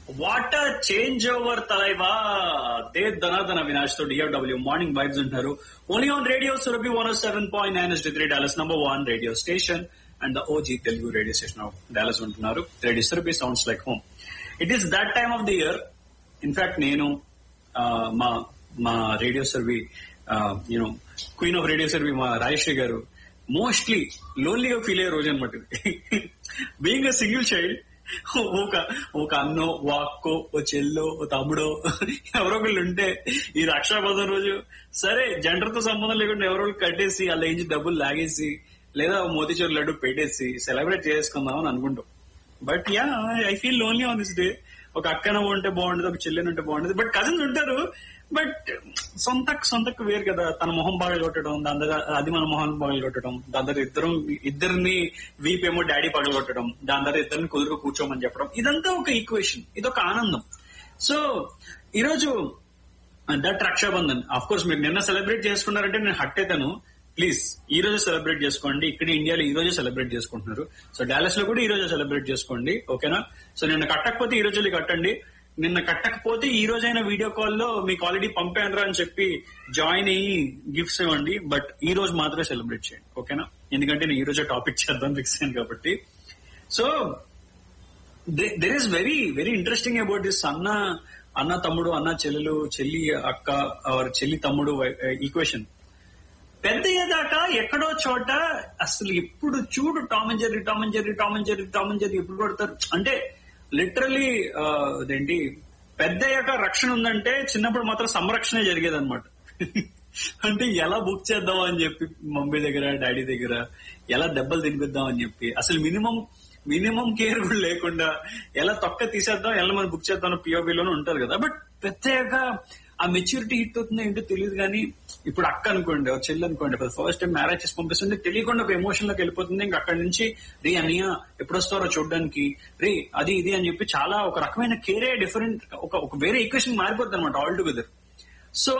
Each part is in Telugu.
వాట్ చేంజ్ ఓవర్ తలైవా దే ధనాధన వినాష్ తో డిఆర్డబ్ల్యూ మార్నింగ్ వైబ్స్ ఉంటారు only on radio Surabhi one seven point nine S three Dallas number one radio station and the OG Telugu radio station of Dallas ఉంటున్నారు radio Surabhi sounds like home it is that time of the year in fact నేను ఆ, మా మా రేడియో సర్వీ యూనో క్వీన్ ఆఫ్ రేడియో సర్వీ మా రాజశ్రీ గారు మోస్ట్లీ లోన్లీగా ఫీల్ అయ్యే రోజు అనమాట బీయింగ్ అ సింగిల్ చైల్డ్ ఒక ఒక అన్నో ఓ అక్కో ఓ చెల్లో ఓ తమ్ముడో ఎవరో ఒకళ్ళు ఉంటే ఈ రక్షాబంధన్ రోజు సరే జెండర్తో సంబంధం లేకుండా ఎవరో ఒకళ్ళు కట్టేసి అలా ఏంచి డబ్బులు లాగేసి లేదా ఓ మోతీచూర్ లడ్డు పెట్టేసి సెలబ్రేట్ చేసుకుందాం అని అనుకుంటాం but yeah I feel lonely on this day ఒక అక్కన ఉంటే బాగుండదు ఒక చెల్లెని ఉంటే బాగుండదు బట్ కజిన్స్ ఉంటారు బట్ సొంత సొంతకు వేరు కదా తన మొహం పగలు కొట్టడం దాని దగ్గర అది మన మొహం పగలు కొట్టడం దాని దగ్గర ఇద్దరం ఇద్దరిని వీపేమో డాడీ పగలు కొట్టడం దాని దగ్గర ఇద్దరిని కుదురు కూర్చోమని చెప్పడం ఇదంతా ఒక ఈక్వేషన్ ఇది ఒక ఆనందం సో ఈరోజు దట్ రక్షాబంధన్ ఆఫ్ కోర్స్ మీరు నిన్న సెలబ్రేట్ చేసుకున్నారంటే నేను హట్ అవుతాను ప్లీజ్ ఈ రోజు సెలబ్రేట్ చేసుకోండి ఇక్కడ ఇండియాలో ఈ రోజే సెలబ్రేట్ చేసుకుంటున్నారు సో డాలస్ లో కూడా ఈ రోజే సెలబ్రేట్ చేసుకోండి ఓకేనా సో నిన్న కట్టకపోతే ఈ రోజు కట్టండి నిన్న కట్టకపోతే ఈ రోజైన వీడియో కాల్లో మీకు ఆల్రెడీ పంపానరా అని చెప్పి జాయిన్ అయ్యి గిఫ్ట్స్ ఇవ్వండి బట్ ఈ రోజు మాత్రమే సెలబ్రేట్ చేయండి ఓకేనా ఎందుకంటే నేను ఈ రోజే టాపిక్ చేద్దాం ఫిక్స్ అయ్యాను కాబట్టి so there is very very interesting about this అన్న అన్న తమ్ముడు అన్న చెల్లెలు చెల్లి అక్క ఆర్ చెల్లి తమ్ముడు ఈక్వేషన్ పెద్ద అయ్యేదాకా ఎక్కడో చోట అసలు ఎప్పుడు చూడు Tom and Jerry Tom and Jerry Tom and Jerry Tom and Jerry ఎప్పుడు కొడతారు అంటే లిటరలీ అదేంటి పెద్ద అయ్యాక రక్షణ ఉందంటే చిన్నప్పుడు మాత్రం సంరక్షణ జరిగేదన్నమాట అంటే ఎలా బుక్ చేద్దాం అని చెప్పి మమ్మీ దగ్గర డాడీ దగ్గర ఎలా దెబ్బలు తినిపిద్దాం అని చెప్పి అసలు మినిమం మినిమం కేర్ కూడా లేకుండా ఎలా తొక్క తీసేద్దాం ఎలా మనం బుక్ చేద్దాం పిఓబిలోనే ఉంటారు కదా బట్ పెద్దయ్యాక ఆ మెచ్యూరిటీ హిట్ అవుతుందో ఏంటో తెలియదు కానీ ఇప్పుడు అక్క అనుకోండి ఒక చెల్లి అనుకోండి ఫస్ట్ టైం మ్యారేజ్ చేసి పంపిస్తుంది తెలియకుండా ఒక ఎమోషన్ లోకి వెళ్ళిపోతుంది ఇంకా అక్కడి నుంచి రే అన్నయ్య ఎప్పుడు వస్తారో చూడడానికి రే అది ఇది అని చెప్పి చాలా ఒక రకమైన కేరే డిఫరెంట్ ఒక ఒక వేరే ఈక్వేషన్ మారిపోతుంది అనమాట all together so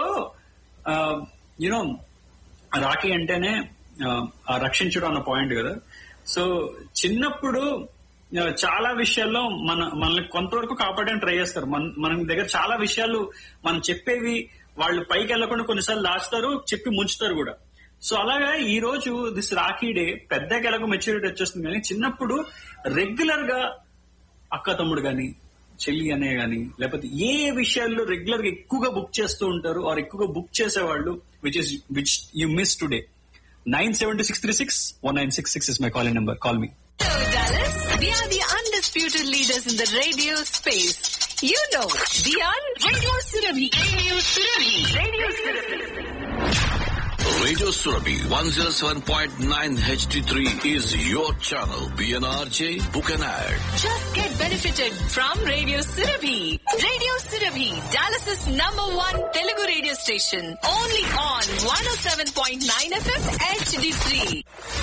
you know Rakhi అంటేనే ఆ, ఆ రక్షించడం అన్న పాయింట్ కదా సో చిన్నప్పుడు ఆ, చాలా విషయాల్లో మన మనల్ని కొంతవరకు కాపాడడానికి ట్రై చేస్తారు మన మన దగ్గర చాలా విషయాలు మనం చెప్పేవి వాళ్ళు పైకి వెళ్లకుండా కొన్నిసార్లు దాస్తారు చెప్పి ముంచుతారు కూడా సో అలాగా ఈ రోజు దిస్ రాఖీ డే పెద్దకి ఎలాగో మెచ్యూరిటీ వచ్చేస్తుంది కానీ చిన్నప్పుడు రెగ్యులర్ గా అక్క తమ్ముడు గాని చెల్లి అనే గాని లేకపోతే ఏ ఏ విషయాల్లో రెగ్యులర్ గా ఎక్కువగా బుక్ చేస్తూ ఉంటారు ఆర్ ఎక్కువగా బుక్ చేసేవాళ్ళు which is which you miss today nine seven six three six one nine six six is my call number call me Hello, Dallas. We are the undisputed leaders in the radio space. You know, we are Radio Surabhi. Radio Surabhi. Radio Surabhi. Radio Surabhi 107.9 HD3 is your channel. BNRJ Book and Ad. Just get benefited from Radio Surabhi. Radio Surabhi, Dallas's number one Telugu radio station. Only on 107.9 FM HD3.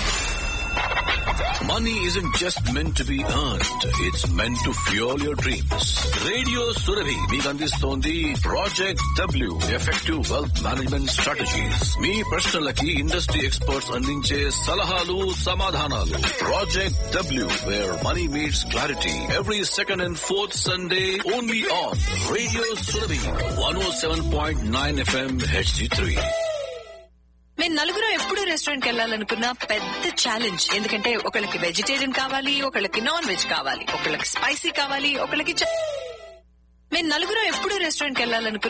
Money isn't just meant to be earned. It's meant to fuel your dreams. Radio Surabhi మీకు అందిస్తోంది project W effective wealth management strategies మీ ప్రశ్నలకి ఇండస్ట్రీ ఎక్స్పర్ట్స్ అందించే సలహాలు సమాధానాలు project W where money meets clarity every second and fourth Sunday only on radio Surabhi one O seven point nine FM HD three మేము నలుగురు ఎప్పుడు రెస్టారెంట్ కి వెళ్ళాలనుకున్న పెద్ద ఛాలెంజ్ ఎందుకంటే ఒకళ్ళకి వెజిటేరియన్ కావాలి ఒకళ్ళకి నాన్ వెజ్ కావాలి ఒకళ్ళకి స్పైసీ కావాలి ఒకళ్ళకి చ- మేము నలుగురు ఎప్పుడు రెస్టారెంట్ కి వెళ్ళాలనుకున్న